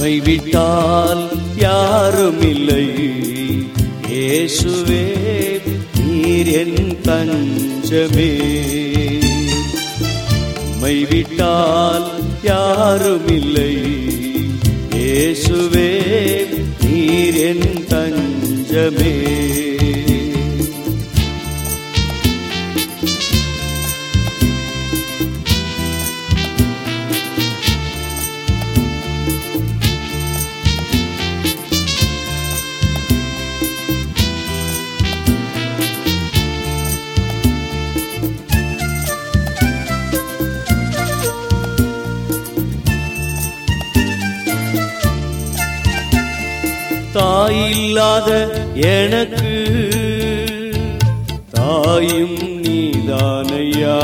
உம்மை விட்டால் யாரும் இல்லை இயேசுவே நீர் என் தஞ்சமே உம்மை விட்டால் யாரும் இல்லை இயேசுவே நீர் என் தஞ்சமே தாயில்லாத எனக்கு தாயும் நீதானையா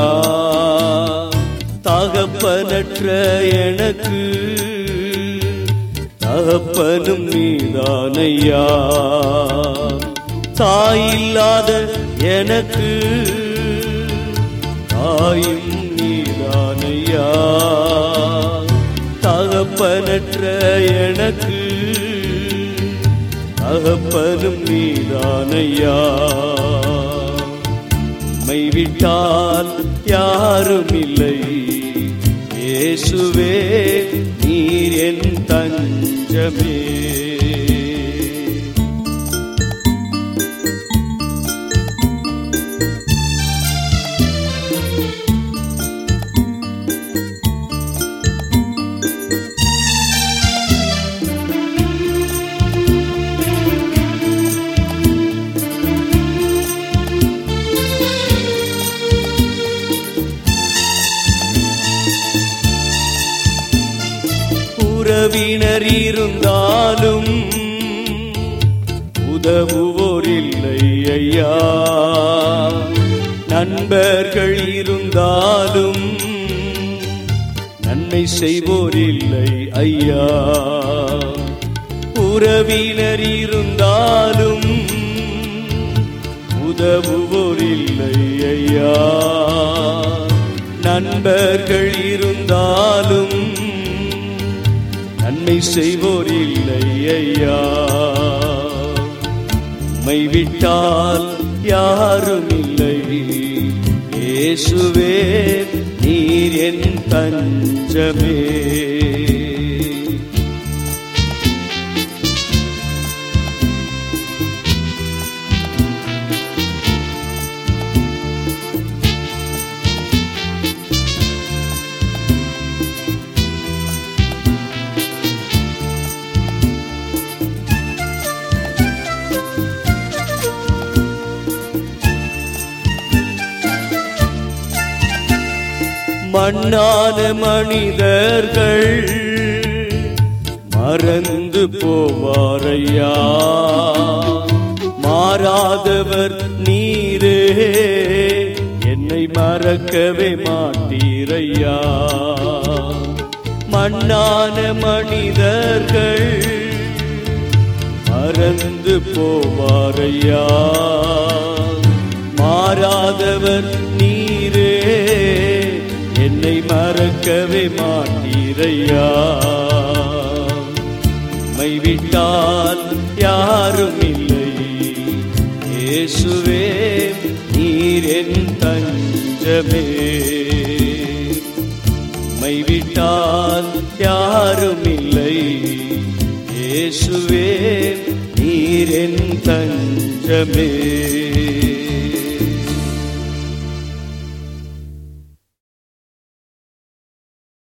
தகப்பனற்ற எனக்கு தகப்பனும் நீதானையா தாயில்லாத எனக்கு தாயும் நீதானையா தகப்பனற்ற எனக்கு தகப்பனும் நீதானையா மை விட்டால் யாரும் இல்லை இயேசுவே நீர் என் தஞ்சமே உறவினர் இருந்தாலும் உதவுவோர் இல்லை ஐயா நண்பர்கள் இருந்தாலும் நன்மை செய்வோர் இல்லை ஐயா உறவினர் இருந்தாலும் உதவுவோர் இல்லை ஐயா நண்பர்கள் இருந்தாலும் நன்மை செய்வோர் இல்லை ஐயா மை விட்டால் யாரும் இல்லை இயேசுவே நீர் என் தஞ்சமே மண்ணான மனிதர்கள் மறந்து போவாரையா மாறாதவர் நீரே என்னை மறக்கவே மாட்டீரையா மண்ணான மனிதர்கள் மறந்து போவாரையா மாறாதவர் நீரே என்னை மறக்கவே மாட்டீரையா மை விட்டால் யாரும் இல்லை இயேசுவே நீர் என் தஞ்சமே மை விட்டால் யாரும் இல்லை இயேசுவே நீர் என் தஞ்சமே